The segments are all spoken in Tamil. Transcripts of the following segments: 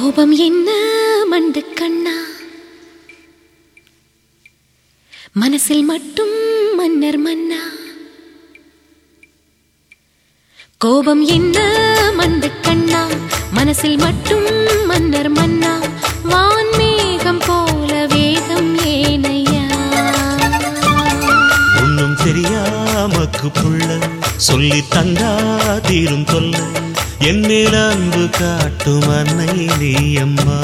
கோபம் என்ன மண்டு கண்ணா மனசில் மட்டும் மன்னர் மன்னா கோபம் என்ன மண்டு கண்ணா மனசில் மட்டும் மன்னர் மன்னா வான்மேகம் போல வேகம் ஏனையா ஒன்னும் தெரியாமக்கு புள்ள சொல்லி தந்தா தீரும் தொல்ல என் மேல் அன்பு காட்டும் அன்னை நீ அம்மா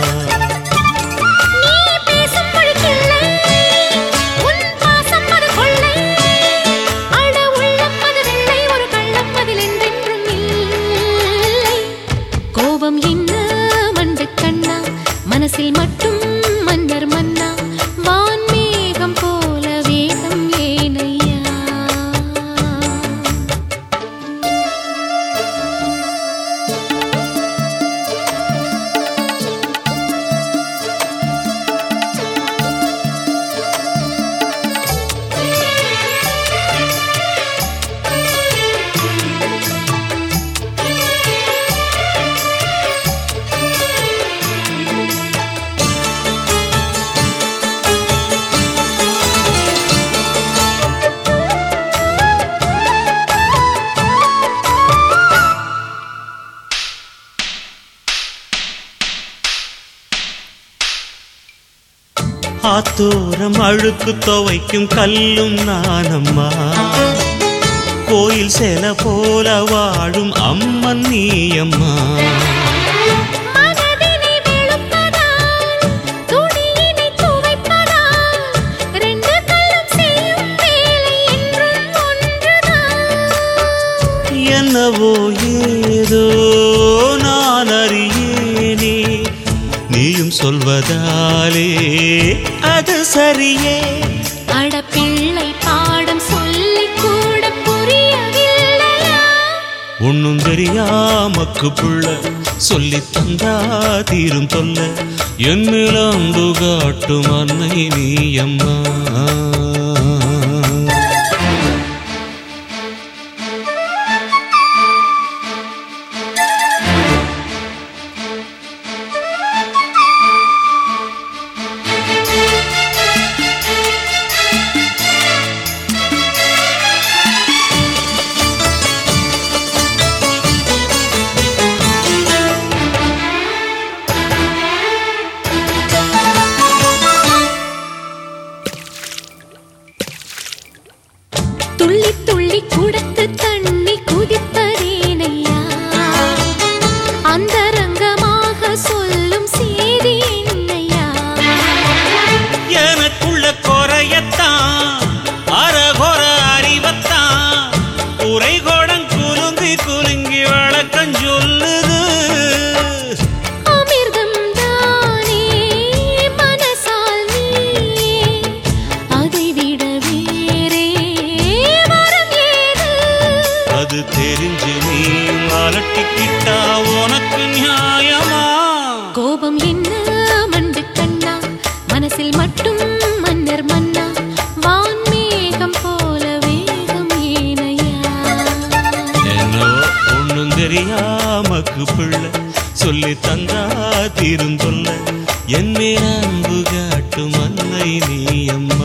நீ பேசும் மொழிக்கில்லை, உன் பாசம் அது கொள்ளை. அட உள்ளம் அது வெள்ளை, ஒரு கள்ளம் அதில் என்றென்றும் இல்லை. கோபம் என்ன மண்டு கண்ணா மனசில் மட்டும் மன்னர் மன்னா வான்மேகம் போல வேகம் ஏனையா ஆத்தோரம் அழுக்கு துவைக்கும் கல்லும் நானம்மா கோயில் சேல போல வாழும் அம்மன் நீ அம்மா மனதினை வெளுப்பதால், துணியினை துவைப்பதால், ரெண்டு கல்லும் செய்யும் வேலை என்றும் ஒன்றுதான். என்னவோ ஏதோ நான் அறியேனே நீயும் சொல்வதாலே அது சரியே அட பிள்ளை பாடம் சொல்லிக் கூட புரியவில்லையா? ஒன்னும் தெரியாமக்கு புள்ள சொல்லி தந்தா தீரும் தொல்ல என் மேல் அன்பு காட்டும் அன்னை நீ அம்மா துள்ளி துள்ளி குடத்து தண்ணி குதிப்பதேனையா அந்தரங்கமாக சொல்லும் செய்தி என்னையா எனக்குள்ள குறையத்தான் அறகுற அறிவத்தான் உரை கோடம் குலுங்கி குலுங்கி வழக்கம் சொல்லுது அமிர்தம் தானே மனசால் நீயே அதை விட வேறே வரம் ஏது அது தெரிஞ்சு நீ அலட்டிக்கிட்டா உனக்கு நியாயமா கோபம் என்ன மண்டு கண்ணா மனசில் மட்டும் மன்னர் மன்னா வான்மேகம் போல வேகம் ஏனையா என்னோ ஒண்ணும் தெரியாமக்கு பிள்ளை சொல்லி தந்தா தீரும் தொல்ல என் மேல் அன்பு காட்டும் அன்னை நீ அம்மா